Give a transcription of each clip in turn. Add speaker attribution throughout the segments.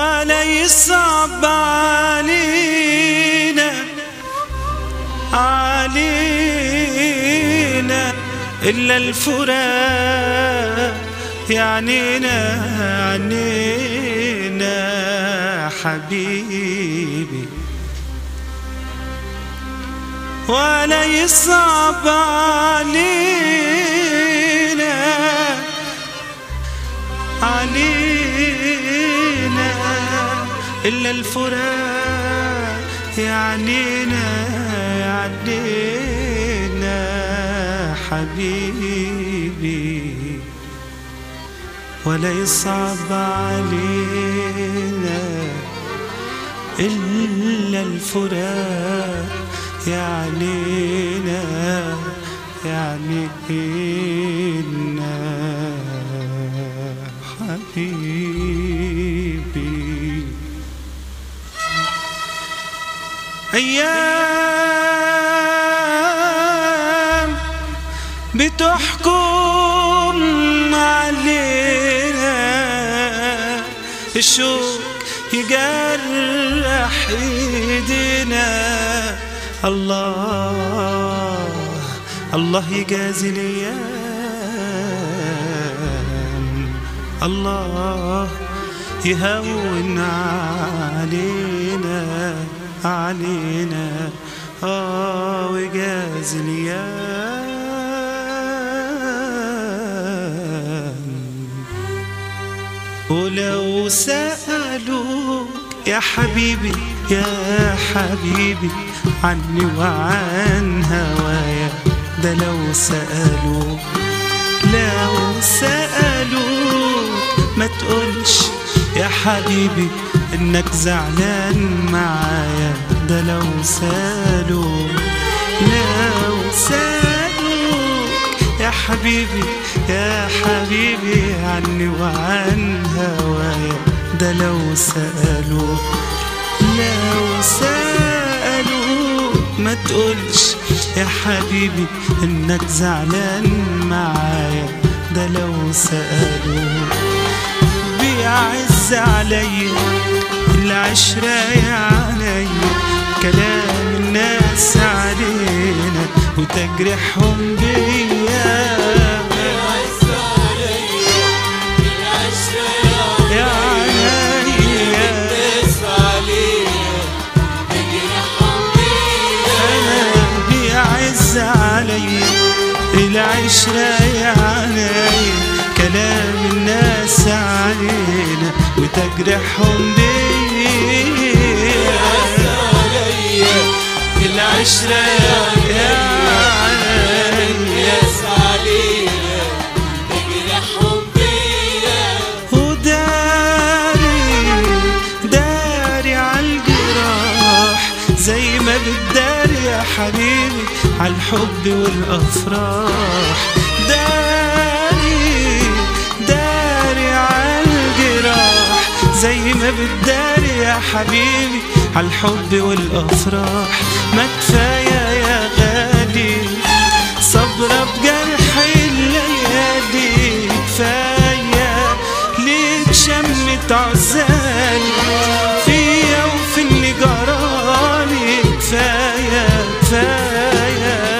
Speaker 1: ولا يصعب علينا علينا إلا الفراق يعنينا عنينا حبيبي ولا يصعب علينا علينا إلا الفراق يعنينا يعنينا حبيبي ولا يصعب علينا إلا الفراق يعنينا يعنينا حبيبي أيام بتحكم علينا الشوق يجرح ايدينا الله الله يجازي الايام الله يهون علينا علينا اه ويجازي الايام ولو سألوك يا حبيبي يا حبيبي عني وعن هوايا ده لو سألوك لو سألوك ما تقولش يا حبيبي انك زعلان معايا ده لو سألوك لو سألوك يا حبيبي يا حبيبي عني وعن هوايا ده لو سألوك لو سألوك ما تقولش يا حبيبي انك زعلان معايا ده لو سألوك بيعز عليا العشرة يا عليا كلام الناس علينا وتجرحهم بيا يا عليا أنا بيعز عليا العشرة يا عليا كلام الناس علينا وتجرحهم بيا العشرة يا عليا وداري داري عالجراح زي ما بتداري يا حبيبي عالحب والأفراح داري داري عالجراح زي ما بتداري يا حبيبي عالحب والأفراح ما كفاية يا غالي صبرة بجرح الليالي كفاية ليك شمت عزال فيا وفي اللي جرالي كفاية كفاية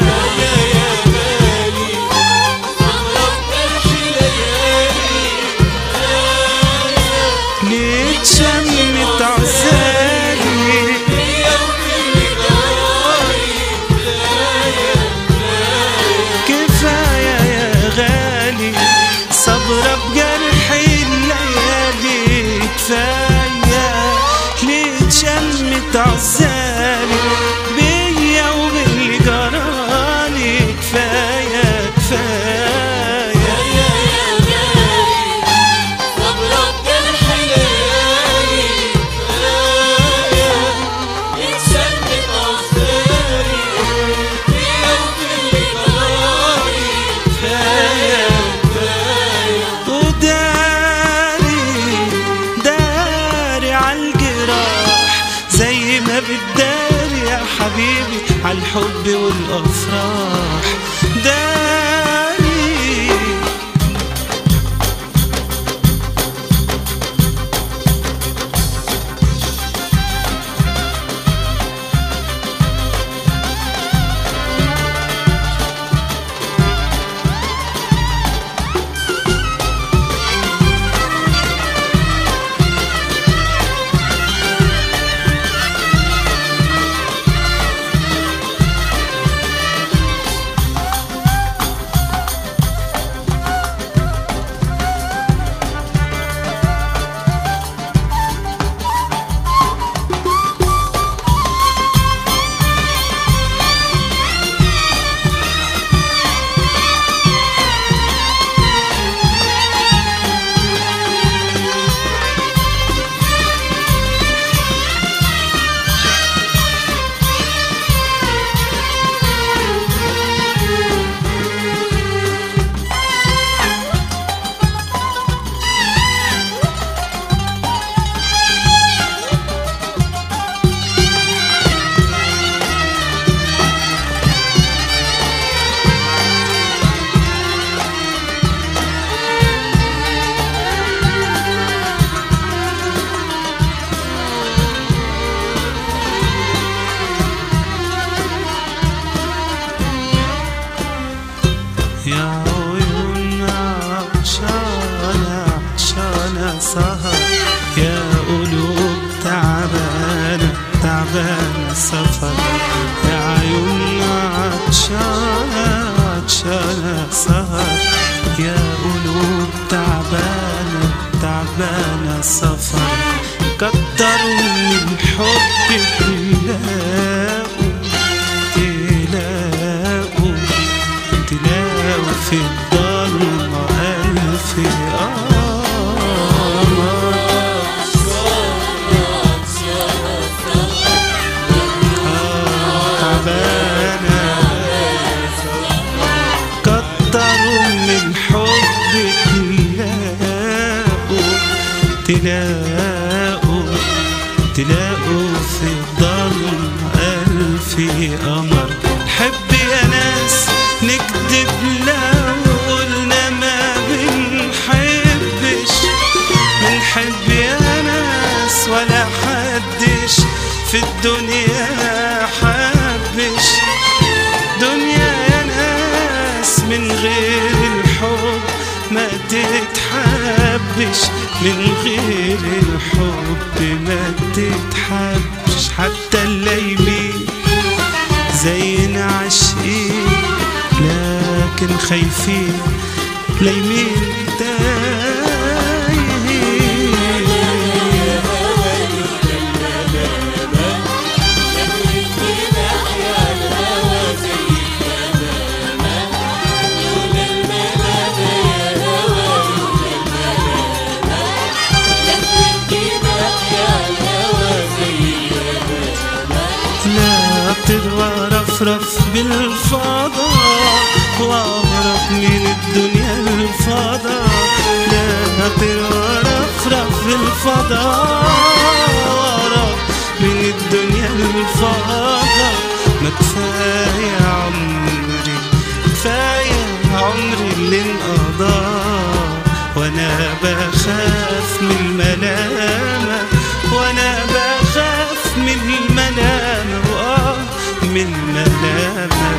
Speaker 1: ليك شمت عزالي كفاية يا غالي صبرة بجرح الليالي كفاية ليه شمت عزالي بيا وباللي جرالي كفاية كفاية وداري داري عالجراح زي ما بتداري يا حبيبي عالحب والأفراح داري سهر يا قلوب تعبانة تعبانة سفر يا عيون عطشانة عطشانة سهر يا قلوب تعبانة تعبانة سفر كتروا من حبك تلاقوا تلاقوا تلاقوا في الضلمة ألف قمر تعبانة كتروا من حبك تلاقوا تلاقوا تلاقوا في الضلمة ألف قمر حب يا ناس نكذب لو قلنا ما بنحبش بنحب يا ناس ولا حدش في الدنيا حبش دنيا يا ناس من غير الحب ما تتحبش من غير الحب ما تتحبش حتى اللايمين زينا عاشقين لكن خايفين لايمين تايهين لا اطير وارفرف بالفضاء واهرب من الدنيا الفضاء لا اطير وارفرف بالفضاء واهرب من الدنيا الفضاء ما كفايه عمري كفايه عمري اللي انقضى وانا بخاف من الملامه وانا بخاف من الملامه وآه من الملامه